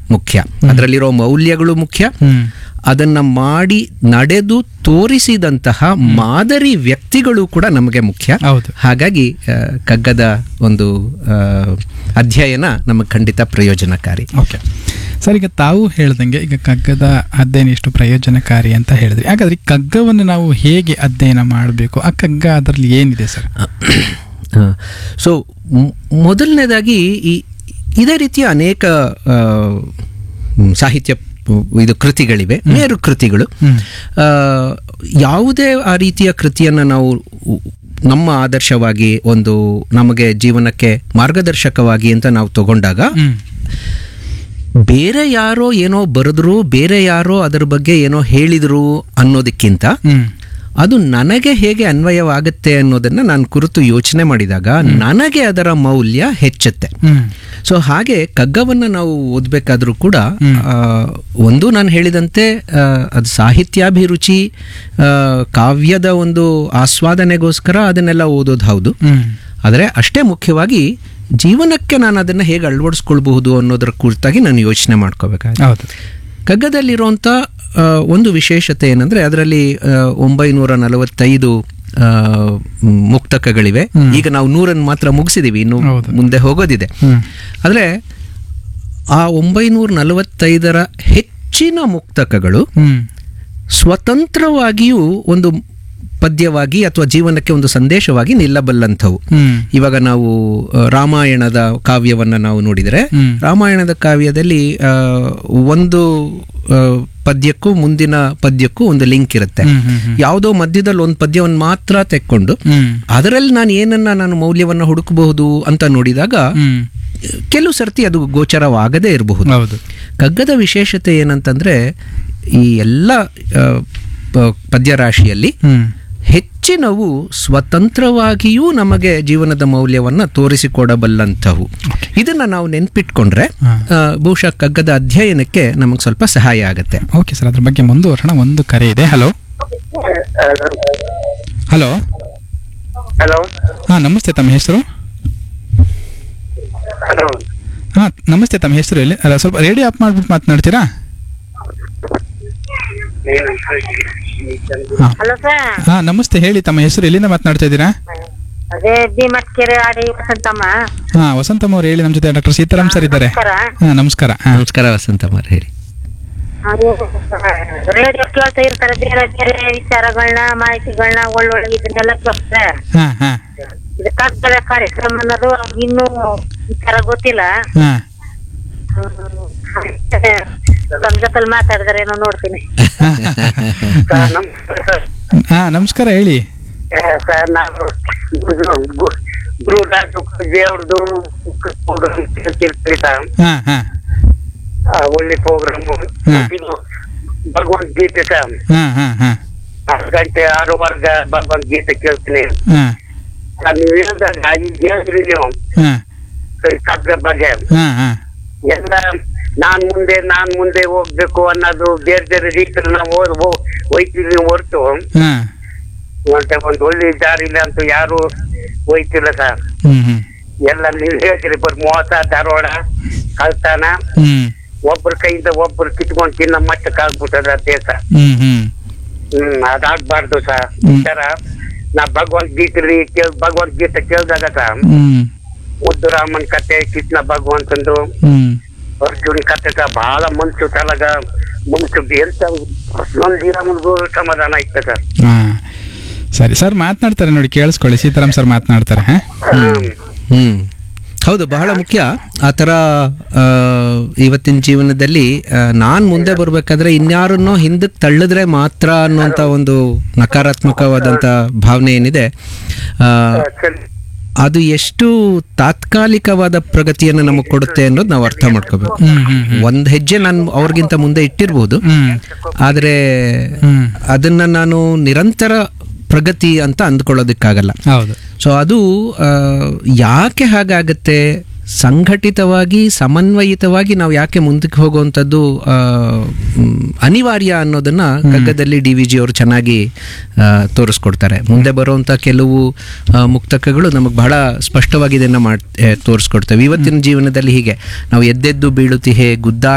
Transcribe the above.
ಮುಖ್ಯ ಅದರಲ್ಲಿರೋ ಮೌಲ್ಯಗಳು ಮುಖ್ಯ ಹ್ಮ್ ಅದನ್ನ ಮಾಡಿ ನಡೆದು ತೋರಿಸಿದಂತಹ ಮಾದರಿ ವ್ಯಕ್ತಿಗಳು ಕೂಡ ನಮಗೆ ಮುಖ್ಯ ಹೌದು ಹಾಗಾಗಿ ಆ, ಕಗ್ಗದ ಒಂದು ಆ, ಅಧ್ಯಯನ ನಮಗೆ ಖಂಡಿತ ಪ್ರಯೋಜನಕಾರಿ ಓಕೆ ಸರ್ ಈಗ ತಾವು ಹೇಳ್ದಂಗೆ ಈಗ ಕಗ್ಗದ ಅಧ್ಯಯನ ಎಷ್ಟು ಪ್ರಯೋಜನಕಾರಿ ಅಂತ ಹೇಳಿದ್ರಿ ಹಾಗಾದ್ರೆ ಈ ಕಗ್ಗವನ್ನು ನಾವು ಹೇಗೆ ಅಧ್ಯಯನ ಮಾಡಬೇಕು ಆ ಕಗ್ಗ ಅದರಲ್ಲಿ ಏನಿದೆ ಸರ್ ಸೊ ಮೊದಲನೇದಾಗಿ ಈ ಇದೇ ರೀತಿಯ ಅನೇಕ ಆ, ಮ್, ಸಾಹಿತ್ಯ ಇದು ಕೃತಿಗಳಿವೆ ಮೇರು ಕೃತಿಗಳು ಹ್ಮ್. ಆ, ಯಾವುದೇ ಆ ರೀತಿಯ ಕೃತಿಯನ್ನು ನಾವು ನಮ್ಮ ಆದರ್ಶವಾಗಿ ಒಂದು ನಮಗೆ ಜೀವನಕ್ಕೆ ಮಾರ್ಗದರ್ಶಕವಾಗಿ ಅಂತ ನಾವು ತಗೊಂಡಾಗ ಹ್ಮ್ ಬೇರೆ ಯಾರೋ ಏನೋ ಬರೆದ್ರು ಬೇರೆ ಯಾರೋ ಅದರ ಬಗ್ಗೆ ಏನೋ ಹೇಳಿದ್ರು ಅನ್ನೋದಕ್ಕಿಂತ ಹ್ಮ್ ಅದು ನನಗೆ ಹೇಗೆ ಅನ್ವಯವಾಗುತ್ತೆ ಅನ್ನೋದನ್ನ ನಾನು ಕುರಿತು ಯೋಚನೆ ಮಾಡಿದಾಗ ನನಗೆ ಅದರ ಮೌಲ್ಯ ಹೆಚ್ಚುತ್ತೆ ಹ್ಮ್ ಸೊ ಹಾಗೆ ಕಗ್ಗವನ್ನು ನಾವು ಓದಬೇಕಾದ್ರೂ ಕೂಡ ಆ, ಒಂದು ನಾನು ಹೇಳಿದಂತೆ ಆ, ಅದು ಸಾಹಿತ್ಯಾಭಿರುಚಿ ಆ, ಕಾವ್ಯದ ಒಂದು ಆಸ್ವಾದನೆಗೋಸ್ಕರ ಅದನ್ನೆಲ್ಲ ಓದೋದು ಹೌದು ಹ್ಮ್ ಆದರೆ ಅಷ್ಟೇ ಮುಖ್ಯವಾಗಿ ಜೀವನಕ್ಕೆ ನಾನು ಅದನ್ನು ಹೇಗೆ ಅಳವಡಿಸ್ಕೊಳ್ಬಹುದು ಅನ್ನೋದರ ಕುರಿತಾಗಿ ನಾನು ಯೋಚನೆ ಮಾಡ್ಕೋಬೇಕಾಗುತ್ತೆ ಹೌದು ಕಗ್ಗದಲ್ಲಿರುವಂಥ ಆ, ಒಂದು ವಿಶೇಷತೆ ಏನಂದ್ರೆ ಅದರಲ್ಲಿ ಆ, ಒಂಬೈನೂರ ನಲವತ್ತೈದು ಆ, ಮ್, ಮುಕ್ತಕಗಳಿವೆ ಈಗ ನಾವು ನೂರನ್ನು ಮಾತ್ರ ಮುಗಿಸಿದೀವಿ ಇನ್ನು ಹೌದು. ಮುಂದೆ ಹೋಗೋದಿದೆ ಹ್ಮ್ ಆದರೆ ಆ ಒಂಬೈನೂರ ನಲವತ್ತೈದರ ಹೆಚ್ಚಿನ ಮುಕ್ತಕಗಳು ಹ್ಮ್ ಸ್ವತಂತ್ರವಾಗಿಯೂ ಒಂದು ಪದ್ಯವಾಗಿ ಅಥವಾ ಜೀವನಕ್ಕೆ ಒಂದು ಸಂದೇಶವಾಗಿ ನಿಲ್ಲಬಲ್ಲಂಥವು ಹ್ಮ್ ಇವಾಗ ನಾವು ಆ, ರಾಮಾಯಣದ ಕಾವ್ಯವನ್ನು ನಾವು ನೋಡಿದರೆ ಹ್ಮ್. ರಾಮಾಯಣದ ಕಾವ್ಯದಲ್ಲಿ ಆ, ಒಂದು ಆ, ಪದ್ಯಕ್ಕೂ ಮುಂದಿನ ಪದ್ಯಕ್ಕೂ ಒಂದು ಲಿಂಕ್ ಇರುತ್ತೆ ಹ್ಮ್ ಹ್ಮ್ ಹ್ಮ್ ಯಾವುದೋ ಮಧ್ಯದಲ್ಲಿ ಒಂದು ಪದ್ಯವನ್ನು ಮಾತ್ರ ತೆಕ್ಕೊಂಡು ಹ್ಮ್ ಅದರಲ್ಲಿ ನಾನು ಏನನ್ನ ನಾನು ಮೌಲ್ಯವನ್ನು ಹುಡುಕಬಹುದು ಅಂತ ನೋಡಿದಾಗ ಹ್ಮ್ ಕೆಲವು ಸರ್ತಿ ಅದು ಗೋಚರವಾಗದೇ ಇರಬಹುದು ಹೌದು ಕಗ್ಗದ ವಿಶೇಷತೆ ಏನಂತಂದ್ರೆ ಈ ಎಲ್ಲ ಆ, ಪ- ಪದ್ಯರಾಶಿಯಲ್ಲಿ ಹ್ಮ್ ಹೆಚ್ಚಿನವು ಸ್ವತಂತ್ರವಾಗಿಯೂ ನಮಗೆ ಜೀವನದ ಮೌಲ್ಯವನ್ನ ತೋರಿಸಿಕೊಡಬಲ್ಲಂಥವು ಇದನ್ನ ನಾವು ನೆನ್ಪಿಟ್ಕೊಂಡ್ರೆ ಹಾ. ಆ, ಬಹುಶಃ ಕಗ್ಗದ ಅಧ್ಯಯನಕ್ಕೆ ನಮಗೆ ಸ್ವಲ್ಪ ಸಹಾಯ ಆಗುತ್ತೆ ಓಕೆ ಸರ್ ಅದ್ರ ಬಗ್ಗೆ ಮುಂದುವರೋಣ ಒಂದು ಕರೆ ಇದೆ ಹಲೋ ಹಲೋ ಹಲೋ ಹಾಂ ನಮಸ್ತೆ ತಮ್ಮ ಹೆಸರು ಹಲೋ ಹಾಂ ನಮಸ್ತೆ ತಮ್ಮ ಹೆಸರು ಎಲ್ಲಿ ಅಲ್ಲ ಸ್ವಲ್ಪ ರೇಡಿಯೋ ಆಫ್ ಮಾಡ್ಬಿಟ್ಟು ಮಾತನಾಡ್ತೀರಾ ಹಾಂ ಹಲೋ ಸರ್ ಹಾಂ ನಮಸ್ತೆ ಹೇಳಿ ತಮ್ಮ ಹೆಸರು ಎಲ್ಲಿಂದ ಮಾತನಾಡ್ತಾ ಇದ್ದೀರಾ ಅದೇ ಭೀಮಟ್ಕೆರೆ ಆಡಿ ವಸಂತಮ್ಮ ಹಾಂ ವಸಂತಮ್ಮ ಅವ್ರು ಹೇಳಿ ನಮ್ಮ ಜೊತೆ ಡಾಕ್ಟರ್ ಸೀತಾರಾಮ್ ಸರ್ ಇದ್ದಾರೆ ನಮಸ್ಕಾರ ಹಾಂ ನಮಸ್ಕಾರ ಹಾಂ ನಮಸ್ಕಾರ ವಸಂತಮ್ಮ ಹೇಳಿ ರೇಡಿಯೋ ಕೇಳ್ತಾ ಇರ್ತಾರೆ ಬೇರೆ ಬೇರೆ ವಿಚಾರಗಳನ್ನ ಮಾಹಿತಿಗಳನ್ನ ಒಳ್ಳೊಳ್ಳೆ ಇದನ್ನೆಲ್ಲ ಕೇಳ್ತಾರೆ ಹಾಂ ಹಾಂ ಇದು ಕಗ್ಗದ ಕಾರ್ಯಕ್ರಮ ಅನ್ನೋದು ಅವ್ರಿಗೆ ಇನ್ನೂ ವಿಚಾರ ಗೊತ್ತಿಲ್ಲ ಹಾಂ ತಮ್ಮ ಜೊತೆಲಿ ಮಾತಾಡಿದ್ರೆ ಏನೋ ನೋಡ್ತೀನಿ ಸರ್ ನಮಸ್ಕಾರ ಸರ್ ಹಾಂ ನಮಸ್ಕಾರ ಹೇಳಿ ಏ, ಸರ್ ನಾನು ಗು- ಗುರು ಡಾಕ್ಟರ್ ದೇವ್ರದ್ದು ಪ್ರೋಗ್ರಾಮ್ ಕೇಳ್ತಿರ್ತೀವಿ ಸರ್ ಹಾಂ ಹಾಂ ಆ, ಒಳ್ಳೆ ಪ್ರೋಗ್ರಾಮ್ ಹಾ. ಇದು ಭಗವದ್ಗೀತೆ ಸರ್ ಹಾಂ ಹಾಂ ಹಾಂ ಆರು ಗಂಟೆ ಆರು ವರ್ಗ ಭಗವದ್ಗೀತೆ ಕೇಳ್ತೀನಿ ಹಾಂ ಸರ್ ನೀವು ಹೇಳಿದಾಗ ಈಗ ಹೇಳಿದ್ರಿ ನೀವು ಹಾಂ ಈ ಕಗ್ಗದ ಬಗ್ಗೆ ಹಾಂ ಹಾಂ ಎಲ್ಲ ನಾನ್ ಮುಂದೆ ನಾನ್ ಮುಂದೆ ಹೋಗ್ಬೇಕು ಅನ್ನೋದು ಬೇರೆ ಬೇರೆ ರೀತಿಯಲ್ಲಿ ನಾವು ಓದ್ ಹೋ- ಹೋಯ್ತಿದ್ವಿ ಹೊರತು ಹಾಂ ಮತ್ತೆ ಒಂದು ಒಳ್ಳೆ ದಾರಿಲ್ಲ ಅಂತ ಯಾರು ಹೋಯ್ತಿಲ್ಲ ಸರ್ ಹ್ಞೂ ಹ್ಞೂ ಎಲ್ಲ ನೀವು ಹೇಳ್ತೀರಿ ಬರ್ ಮೋಸ ಧಾರವಾಡ ಕಳ್ತನ ಹ್ಞೂ ಒಬ್ಬರ ಕೈಯಿಂದ ಒಬ್ಬರು ಕಿತ್ಕೊಂಡು ತಿನ್ನೋ ಮಟ್ಟಕ್ಕೆ ಆಗ್ಬಿಟ್ಟದ ದೇಶ ಹ್ಞೂ ಹ್ಞೂ ಹ್ಮ್ ಅದಾಗ್ಬಾರ್ದು ಸರ್ ಈ ಹ್ಮ್. ತರ ನಾ ಭಗವದ್ಗೀತೆ ಕೇಳ್ ಭಗವದ್ಗೀತೆ ಕೇಳಿದಾಗ ಸರ್ ಹ್ಞೂ ಮುದ್ದುರಾಮನ್ ಕತೆ ಕೃಷ್ಣ ಭಗವಂತಂದು ಹ್ಞೂ ಅರ್ಜುನ್ ಕತೆ ಸಹ ಬಹಳ ಮನ್ಸು ತಲಗ ಮನ್ಸು ಎಂತ ನೊಂದಿರ ಮುನ್ಗೂ ಸಮಾಧಾನ ಆಯ್ತು ಸರ್ ಹಾಂ ಸರಿ ಸರ್ ಮಾತನಾಡ್ತಾರೆ ನೋಡಿ ಕೇಳಿಸ್ಕೊಳ್ಳಿ ಸೀತಾರಾಮ್ ಸರ್ ಮಾತನಾಡ್ತಾರೆ ಹಾಂ ಹ್ಮ್. ಹ್ಮ್ ಹೌದು ಬಹಳ ಮುಖ್ಯ ಆ ಥರ ಆ, ಇವತ್ತಿನ ಜೀವನದಲ್ಲಿ ನಾನು ಮುಂದೆ ಬರಬೇಕಾದ್ರೆ ಇನ್ಯಾರನ್ನೋ ಹಿಂದಕ್ಕೆ ತಳ್ಳಿದ್ರೆ ಮಾತ್ರ ಅನ್ನುವಂಥ ಒಂದು ನಕಾರಾತ್ಮಕವಾದಂಥ ಭಾವನೆ ಏನಿದೆ ಆ, ಸರಿ. ಅದು ಎಷ್ಟು ತಾತ್ಕಾಲಿಕವಾದ ಪ್ರಗತಿಯನ್ನು ನಮಗೆ ಕೊಡುತ್ತೆ ಅನ್ನೋದು ನಾವು ಅರ್ಥ ಮಾಡ್ಕೋಬೇಕು ಹ್ಮ್ ಹ್ಮ್ ಒಂದು ಹೆಜ್ಜೆ ನಾನು ಅವ್ರಿಗಿಂತ ಮುಂದೆ ಇಟ್ಟಿರ್ಬೋದು ಹ್ಮ್ ಆದರೆ ಹ್ಮ್ ಅದನ್ನ ನಾನು ನಿರಂತರ ಪ್ರಗತಿ ಅಂತ ಅಂದ್ಕೊಳ್ಳೋದಕ್ಕಾಗಲ್ಲ ಹೌದು ಸೊ ಅದು ಆ, ಯಾಕೆ ಹಾಗಾಗತ್ತೆ ಸಂಘಟಿತವಾಗಿ ಸಮನ್ವಯಿತವಾಗಿ ನಾವು ಯಾಕೆ ಮುಂದಕ್ಕೆ ಹೋಗುವಂಥದ್ದು ಆ, ಮ್, ಅನಿವಾರ್ಯ ಅನ್ನೋದನ್ನ ಕಗ್ಗದಲ್ಲಿ ಡಿ ವಿ ಜಿ ಅವರು ಚೆನ್ನಾಗಿ ಆ, ತೋರಿಸ್ಕೊಡ್ತಾರೆ ಮುಂದೆ ಬರುವಂಥ ಕೆಲವು ಆ, ಮುಕ್ತಕಗಳು ನಮಗೆ ಬಹಳ ಸ್ಪಷ್ಟವಾಗಿ ಇದನ್ನು ಮಾಡಿ ತೋರಿಸ್ಕೊಡ್ತೇವೆ ಇವತ್ತಿನ ಜೀವನದಲ್ಲಿ ಹೀಗೆ ನಾವು ಎದ್ದೆದ್ದು ಬೀಳುತ್ತಿಹೆ ಗುದ್ದ